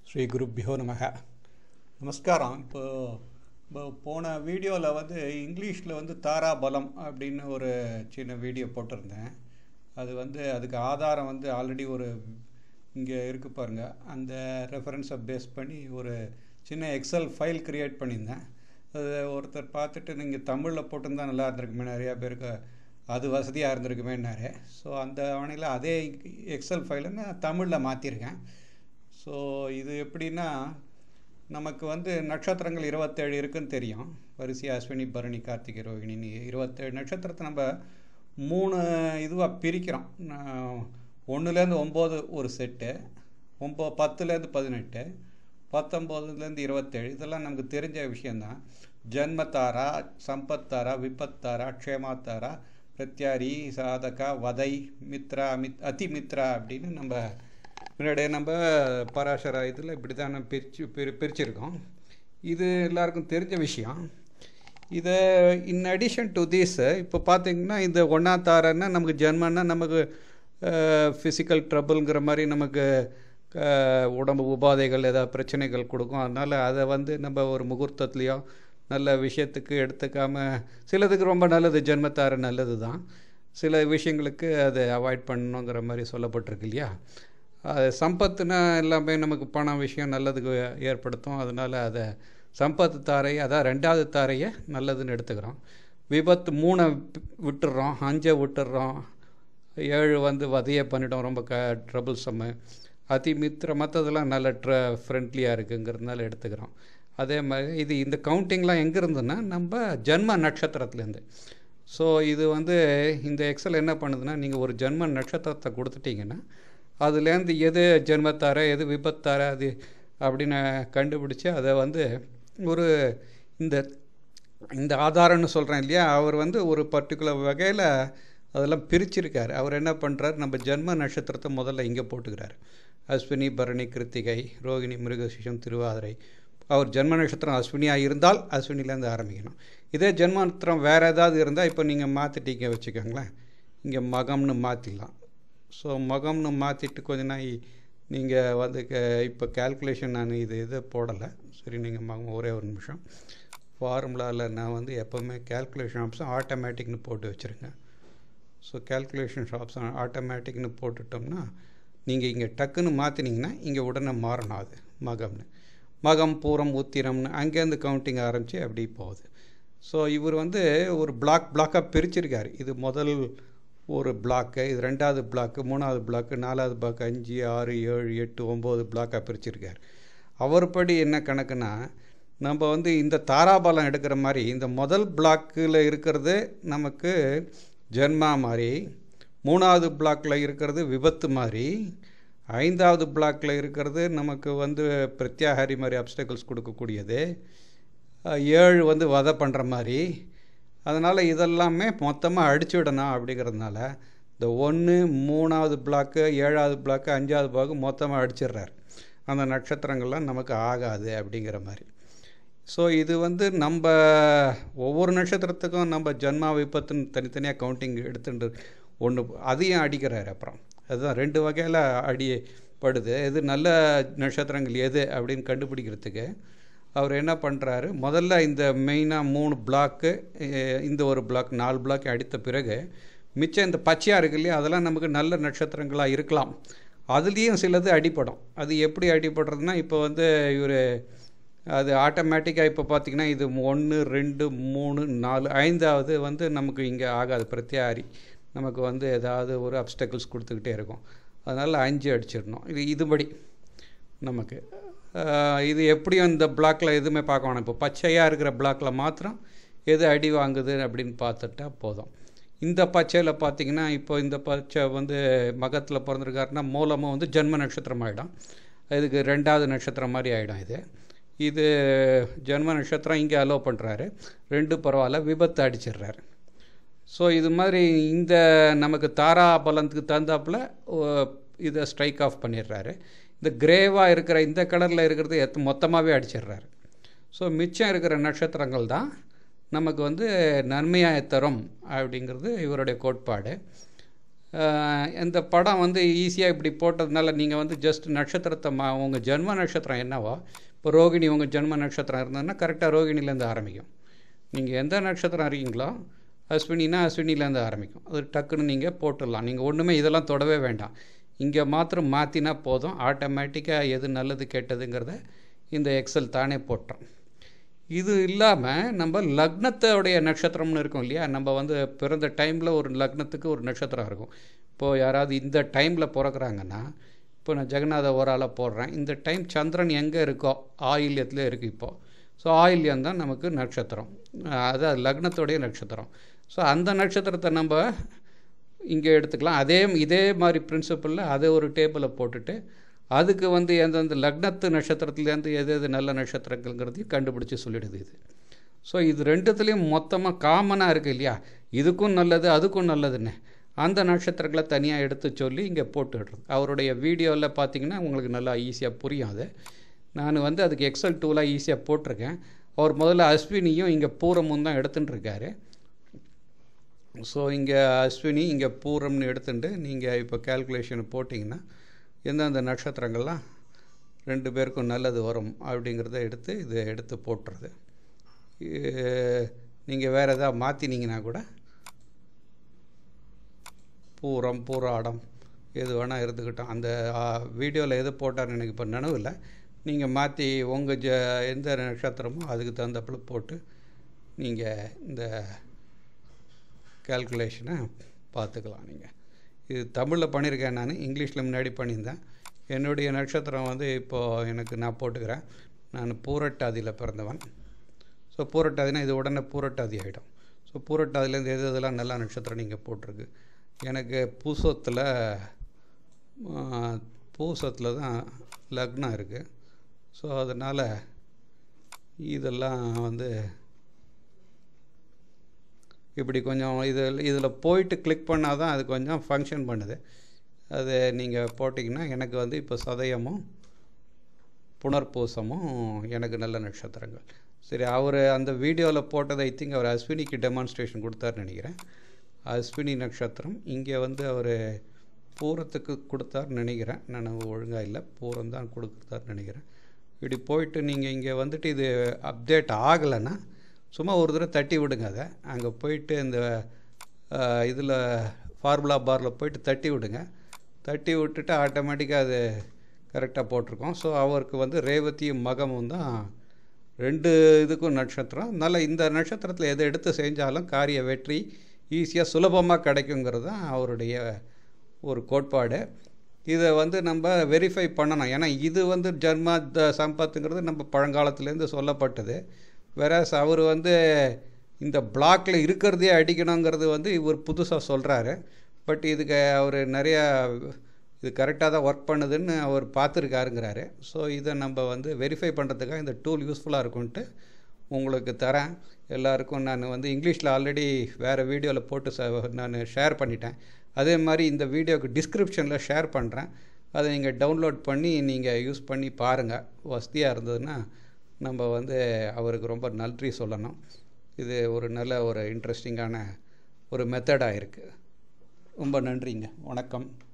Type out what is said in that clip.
ஸ்ரீ குருப்பியோ நமக நமஸ்காரம் இப்போ இப்போ போன வீடியோவில் வந்து இங்கிலீஷில் வந்து தாராபலம் அப்படின்னு ஒரு சின்ன வீடியோ போட்டிருந்தேன் அது வந்து அதுக்கு ஆதாரம் வந்து ஆல்ரெடி ஒரு இங்கே இருக்குது பாருங்கள் அந்த ரெஃபரன்ஸை பேஸ் பண்ணி ஒரு சின்ன எக்ஸல் ஃபைல் க்ரியேட் பண்ணியிருந்தேன் அது ஒருத்தர் பார்த்துட்டு நீங்கள் தமிழில் போட்டிருந்தா நல்லா இருந்திருக்குமே நிறையா பேருக்கு அது வசதியாக இருந்திருக்குமேன்னாரு ஸோ அந்த அவனையில் அதே எக்ஸல் ஃபைலை நான் தமிழில் மாற்றிருக்கேன் ஸோ இது எப்படின்னா நமக்கு வந்து நட்சத்திரங்கள் இருபத்தேழு இருக்குன்னு தெரியும் வரிசை அஸ்வினி பரணி கார்த்திகை ரோகிணின்னு இருபத்தேழு நட்சத்திரத்தை நம்ம மூணு இதுவாக பிரிக்கிறோம் ஒன்றுலேருந்து ஒம்பது ஒரு செட்டு ஒம்போ பத்துலேருந்து பதினெட்டு பத்தொம்போதுலேருந்து இருபத்தேழு இதெல்லாம் நமக்கு தெரிஞ்ச விஷயந்தான் ஜன்மத்தாரா சம்பத்தாரா விபத்தாரா க்ஷேமாத்தாரா பிரத்யாரி சாதகா வதை மித்ரா மித் அதிமித்ரா அப்படின்னு நம்ம முன்னாடியே நம்ம பராசர இதில் இப்படி தான் பிரித்து பிரி பிரிச்சிருக்கோம் இது எல்லாருக்கும் தெரிஞ்ச விஷயம் இதை இன் அடிஷன் டு திஸ் இப்போ பார்த்தீங்கன்னா இந்த ஒன்றாத்தாரன்னா நமக்கு ஜென்மன்னா நமக்கு ஃபிசிக்கல் ட்ரபுள்ங்கிற மாதிரி நமக்கு உடம்பு உபாதைகள் ஏதாவது பிரச்சனைகள் கொடுக்கும் அதனால் அதை வந்து நம்ம ஒரு முகூர்த்தத்துலேயோ நல்ல விஷயத்துக்கு எடுத்துக்காமல் சிலதுக்கு ரொம்ப நல்லது ஜென்மத்தார நல்லது தான் சில விஷயங்களுக்கு அதை அவாய்ட் பண்ணணுங்கிற மாதிரி சொல்லப்பட்டிருக்கு இல்லையா அது சம்பத்துனா எல்லாமே நமக்கு பணம் விஷயம் நல்லதுக்கு ஏற்படுத்தும் அதனால் அதை சம்பத்து தாரை அதான் ரெண்டாவது தாரையை நல்லதுன்னு எடுத்துக்கிறோம் விபத்து மூணை விட்டுடுறோம் அஞ்சை விட்டுடுறோம் ஏழு வந்து வதையை பண்ணிட்டோம் ரொம்ப க ட்ரபுள் சம்மு அதிமித்திர மற்றதெல்லாம் நல்ல ட்ர ஃப்ரெண்ட்லியாக இருக்குங்கிறதுனால எடுத்துக்கிறோம் அதே மாதிரி இது இந்த கவுண்டிங்லாம் எங்கே இருந்துன்னா நம்ம ஜென்ம நட்சத்திரத்துலேருந்து ஸோ இது வந்து இந்த எக்ஸல் என்ன பண்ணுதுன்னா நீங்கள் ஒரு ஜென்ம நட்சத்திரத்தை கொடுத்துட்டிங்கன்னா அதுலேருந்து எது ஜென்மத்தார எது விபத்தார அது அப்படின்னு கண்டுபிடிச்சி அதை வந்து ஒரு இந்த இந்த ஆதாரம்னு சொல்கிறேன் இல்லையா அவர் வந்து ஒரு பர்டிகுலர் வகையில் அதெல்லாம் பிரிச்சிருக்கார் அவர் என்ன பண்ணுறாரு நம்ம ஜென்ம நட்சத்திரத்தை முதல்ல இங்கே போட்டுக்கிறார் அஸ்வினி பரணி கிருத்திகை ரோகிணி மிருகசிஷம் திருவாதிரை அவர் ஜென்ம நட்சத்திரம் அஸ்வினியாக இருந்தால் அஸ்வினிலேருந்து ஆரம்பிக்கணும் இதே ஜென்ம நட்சத்திரம் வேறு ஏதாவது இருந்தால் இப்போ நீங்கள் மாற்றிட்டீங்க வச்சுக்கோங்களேன் இங்கே மகம்னு மாற்றிடலாம் ஸோ மகம்னு மாற்றிட்டு கொஞ்ச நாள் நீங்கள் வந்து க இப்போ கேல்குலேஷன் நான் இது இது போடலை சரி நீங்கள் மகம் ஒரே ஒரு நிமிஷம் ஃபார்முலாவில் நான் வந்து எப்போவுமே கேல்குலேஷன் ஆப்ஷன் ஆட்டோமேட்டிக்னு போட்டு வச்சுருங்க ஸோ கேல்குலேஷன் ஆப்ஷன் ஆட்டோமேட்டிக்னு போட்டுட்டோம்னா நீங்கள் இங்கே டக்குன்னு மாற்றினீங்கன்னா இங்கே உடனே மாறணும் அது மகம்னு மகம் பூரம் உத்திரம்னு அங்கேருந்து கவுண்டிங் ஆரம்பித்து அப்படி போகுது ஸோ இவர் வந்து ஒரு பிளாக் பிளாக்காக பிரிச்சிருக்கார் இது முதல் ஒரு பிளாக்கு இது ரெண்டாவது பிளாக்கு மூணாவது பிளாக்கு நாலாவது பிளாக் அஞ்சு ஆறு ஏழு எட்டு ஒம்பது பிளாக்காக பிரிச்சிருக்கார் அவர் படி என்ன கணக்குன்னா நம்ம வந்து இந்த தாராபலம் எடுக்கிற மாதிரி இந்த முதல் பிளாக்கில் இருக்கிறது நமக்கு ஜென்மா மாதிரி மூணாவது பிளாக்கில் இருக்கிறது விபத்து மாதிரி ஐந்தாவது பிளாக்கில் இருக்கிறது நமக்கு வந்து பிரத்யாகாரி மாதிரி அப்டக்கல்ஸ் கொடுக்கக்கூடியது ஏழு வந்து வதை பண்ணுற மாதிரி அதனால் இதெல்லாமே மொத்தமாக அடிச்சு விடணும் அப்படிங்கிறதுனால இந்த ஒன்று மூணாவது பிளாக்கு ஏழாவது பிளாக்கு அஞ்சாவது பிளாக்கு மொத்தமாக அடிச்சிடுறார் அந்த நட்சத்திரங்கள்லாம் நமக்கு ஆகாது அப்படிங்கிற மாதிரி ஸோ இது வந்து நம்ம ஒவ்வொரு நட்சத்திரத்துக்கும் நம்ம ஜன்மா விபத்துன்னு தனித்தனியாக கவுண்டிங் எடுத்துட்டு ஒன்று அதையும் அடிக்கிறார் அப்புறம் அதுதான் ரெண்டு வகையில் அடிப்படுது எது நல்ல நட்சத்திரங்கள் எது அப்படின்னு கண்டுபிடிக்கிறதுக்கு அவர் என்ன பண்ணுறாரு முதல்ல இந்த மெயினாக மூணு பிளாக்கு இந்த ஒரு பிளாக் நாலு பிளாக் அடித்த பிறகு மிச்சம் இந்த பச்சையாக இருக்கு இல்லையா அதெல்லாம் நமக்கு நல்ல நட்சத்திரங்களாக இருக்கலாம் அதுலேயும் சிலது அடிப்படும் அது எப்படி அடிப்படுறதுனா இப்போ வந்து இவர் அது ஆட்டோமேட்டிக்காக இப்போ பார்த்திங்கன்னா இது ஒன்று ரெண்டு மூணு நாலு ஐந்தாவது வந்து நமக்கு இங்கே ஆகாது பிரத்யாரி நமக்கு வந்து ஏதாவது ஒரு அப்டக்கிள்ஸ் கொடுத்துக்கிட்டே இருக்கும் அதனால் அஞ்சு அடிச்சிடணும் இது இதுபடி நமக்கு இது எப்படியும் இந்த பிளாக்கில் எதுவுமே பார்க்க வேணாம் இப்போ பச்சையாக இருக்கிற பிளாக்கில் மாத்திரம் எது அடி வாங்குது அப்படின்னு பார்த்துட்டா போதும் இந்த பச்சையில் பார்த்தீங்கன்னா இப்போ இந்த பச்சை வந்து மகத்தில் பிறந்திருக்காருன்னா மூலமாக வந்து ஜென்ம நட்சத்திரம் ஆகிடும் இதுக்கு ரெண்டாவது நட்சத்திரம் மாதிரி ஆகிடும் இது இது ஜென்ம நட்சத்திரம் இங்கே அலோவ் பண்ணுறாரு ரெண்டு பரவாயில்ல விபத்து அடிச்சிடுறாரு ஸோ இது மாதிரி இந்த நமக்கு தாரா பலத்துக்கு தகுந்தாப்பில் இதை ஸ்ட்ரைக் ஆஃப் பண்ணிடுறாரு இந்த கிரேவாக இருக்கிற இந்த கலரில் இருக்கிறது எத் மொத்தமாகவே அடிச்சிடுறாரு ஸோ மிச்சம் இருக்கிற நட்சத்திரங்கள் தான் நமக்கு வந்து நன்மையாக தரும் அப்படிங்கிறது இவருடைய கோட்பாடு இந்த படம் வந்து ஈஸியாக இப்படி போட்டதுனால நீங்கள் வந்து ஜஸ்ட் நட்சத்திரத்தை மா உங்கள் ஜென்ம நட்சத்திரம் என்னவோ இப்போ ரோகிணி உங்கள் ஜென்ம நட்சத்திரம் இருந்ததுன்னா கரெக்டாக ரோகிணிலேருந்து ஆரம்பிக்கும் நீங்கள் எந்த நட்சத்திரம் இருக்கீங்களோ அஸ்வினினா அஸ்வினிலேருந்து ஆரம்பிக்கும் அது டக்குன்னு நீங்கள் போட்டுடலாம் நீங்கள் ஒன்றுமே இதெல்லாம் தொடவே வேண்டாம் இங்கே மாத்திரம் மாற்றினா போதும் ஆட்டோமேட்டிக்காக எது நல்லது கெட்டதுங்கிறத இந்த எக்ஸல் தானே போட்டுரும் இது இல்லாமல் நம்ம லக்னத்தோடைய நட்சத்திரம்னு இருக்கும் இல்லையா நம்ம வந்து பிறந்த டைமில் ஒரு லக்னத்துக்கு ஒரு நட்சத்திரம் இருக்கும் இப்போது யாராவது இந்த டைமில் பிறக்கிறாங்கன்னா இப்போ நான் ஜெகநாத ஒரு ஆளாக போடுறேன் இந்த டைம் சந்திரன் எங்கே இருக்கோ ஆயில்யத்தில் இருக்குது இப்போது ஸோ ஆயில்யம் தான் நமக்கு நட்சத்திரம் அது லக்னத்தோடைய நட்சத்திரம் ஸோ அந்த நட்சத்திரத்தை நம்ம இங்கே எடுத்துக்கலாம் அதே இதே மாதிரி பிரின்சிபலில் அதை ஒரு டேபிளை போட்டுட்டு அதுக்கு வந்து எந்தெந்த லக்னத்து நட்சத்திரத்துலேருந்து எது எது நல்ல நட்சத்திரங்கள்ங்கிறதையும் கண்டுபிடிச்சி சொல்லிடுது இது ஸோ இது ரெண்டுத்துலேயும் மொத்தமாக காமனாக இருக்குது இல்லையா இதுக்கும் நல்லது அதுக்கும் நல்லதுன்னு அந்த நட்சத்திரங்களை தனியாக எடுத்து சொல்லி இங்கே போட்டுடுறது அவருடைய வீடியோவில் பார்த்தீங்கன்னா உங்களுக்கு நல்லா ஈஸியாக புரியும் அது நான் வந்து அதுக்கு எக்ஸல் டூலாக ஈஸியாக போட்டிருக்கேன் அவர் முதல்ல அஸ்வினியும் இங்கே பூரமும் தான் எடுத்துகிட்டு இருக்காரு ஸோ இங்கே அஸ்வினி இங்கே பூரம்னு எடுத்துட்டு நீங்கள் இப்போ கேல்குலேஷன் போட்டிங்கன்னா எந்தெந்த நட்சத்திரங்கள்லாம் ரெண்டு பேருக்கும் நல்லது வரும் அப்படிங்கிறத எடுத்து இதை எடுத்து போட்டுறது நீங்கள் வேறு எதாவது மாற்றினீங்கன்னா கூட பூரம் பூராடம் எது வேணால் இருந்துக்கிட்டோம் அந்த வீடியோவில் எது போட்டார்னு எனக்கு இப்போ நினைவில்லை நீங்கள் மாற்றி உங்கள் ஜ எந்த நட்சத்திரமோ அதுக்கு தகுந்தப்பில் போட்டு நீங்கள் இந்த கேல்குலேஷனை பார்த்துக்கலாம் நீங்கள் இது தமிழில் பண்ணியிருக்கேன் நான் இங்கிலீஷில் முன்னாடி பண்ணியிருந்தேன் என்னுடைய நட்சத்திரம் வந்து இப்போது எனக்கு நான் போட்டுக்கிறேன் நான் பூரட்டாதியில் பிறந்தவன் ஸோ பூரட்டாதினா இது உடனே பூரட்டாதி ஆகிடும் ஸோ பூரட்டாதிலேருந்து எது எதெல்லாம் நல்ல நட்சத்திரம் நீங்கள் போட்டிருக்கு எனக்கு பூசத்தில் பூசத்தில் தான் லக்னம் இருக்குது ஸோ அதனால் இதெல்லாம் வந்து இப்படி கொஞ்சம் இது இதில் போயிட்டு கிளிக் பண்ணால் தான் அது கொஞ்சம் ஃபங்க்ஷன் பண்ணுது அது நீங்கள் போட்டிங்கன்னா எனக்கு வந்து இப்போ சதயமும் புனர்பூசமும் எனக்கு நல்ல நட்சத்திரங்கள் சரி அவர் அந்த வீடியோவில் போட்டதை ஐ திங்க் அவர் அஸ்வினிக்கு டெமான்ஸ்ட்ரேஷன் கொடுத்தாருன்னு நினைக்கிறேன் அஸ்வினி நட்சத்திரம் இங்கே வந்து அவர் பூரத்துக்கு கொடுத்தாருன்னு நினைக்கிறேன் நான் ஒழுங்காக இல்லை பூரம் தான் கொடுத்தாருன்னு நினைக்கிறேன் இப்படி போயிட்டு நீங்கள் இங்கே வந்துட்டு இது அப்டேட் ஆகலைன்னா சும்மா ஒரு தடவை தட்டி விடுங்க அதை அங்கே போயிட்டு இந்த இதில் ஃபார்முலா பாரில் போயிட்டு தட்டி விடுங்க தட்டி விட்டுட்டு ஆட்டோமேட்டிக்காக அது கரெக்டாக போட்டிருக்கோம் ஸோ அவருக்கு வந்து ரேவதியும் மகமும் தான் ரெண்டு இதுக்கும் நட்சத்திரம் அதனால் இந்த நட்சத்திரத்தில் எதை எடுத்து செஞ்சாலும் காரிய வெற்றி ஈஸியாக சுலபமாக கிடைக்குங்கிறது தான் அவருடைய ஒரு கோட்பாடு இதை வந்து நம்ம வெரிஃபை பண்ணணும் ஏன்னா இது வந்து ஜன்மா த சம்பத்துங்கிறது நம்ம பழங்காலத்துலேருந்து சொல்லப்பட்டது வேற அவர் வந்து இந்த பிளாக்ல இருக்கிறதே அடிக்கணுங்கிறது வந்து இவர் புதுசாக சொல்கிறாரு பட் இதுக்கு அவர் நிறையா இது கரெக்டாக தான் ஒர்க் பண்ணுதுன்னு அவர் பார்த்துருக்காருங்கிறாரு ஸோ இதை நம்ம வந்து வெரிஃபை பண்ணுறதுக்காக இந்த டூல் யூஸ்ஃபுல்லாக இருக்கும்ன்ட்டு உங்களுக்கு தரேன் எல்லாருக்கும் நான் வந்து இங்கிலீஷில் ஆல்ரெடி வேறு வீடியோவில் போட்டு ச நான் ஷேர் பண்ணிட்டேன் அதே மாதிரி இந்த வீடியோக்கு டிஸ்கிரிப்ஷனில் ஷேர் பண்ணுறேன் அதை நீங்கள் டவுன்லோட் பண்ணி நீங்கள் யூஸ் பண்ணி பாருங்கள் வசதியாக இருந்ததுன்னா நம்ம வந்து அவருக்கு ரொம்ப நன்றி சொல்லணும் இது ஒரு நல்ல ஒரு இன்ட்ரெஸ்டிங்கான ஒரு மெத்தடாக இருக்குது ரொம்ப நன்றிங்க வணக்கம்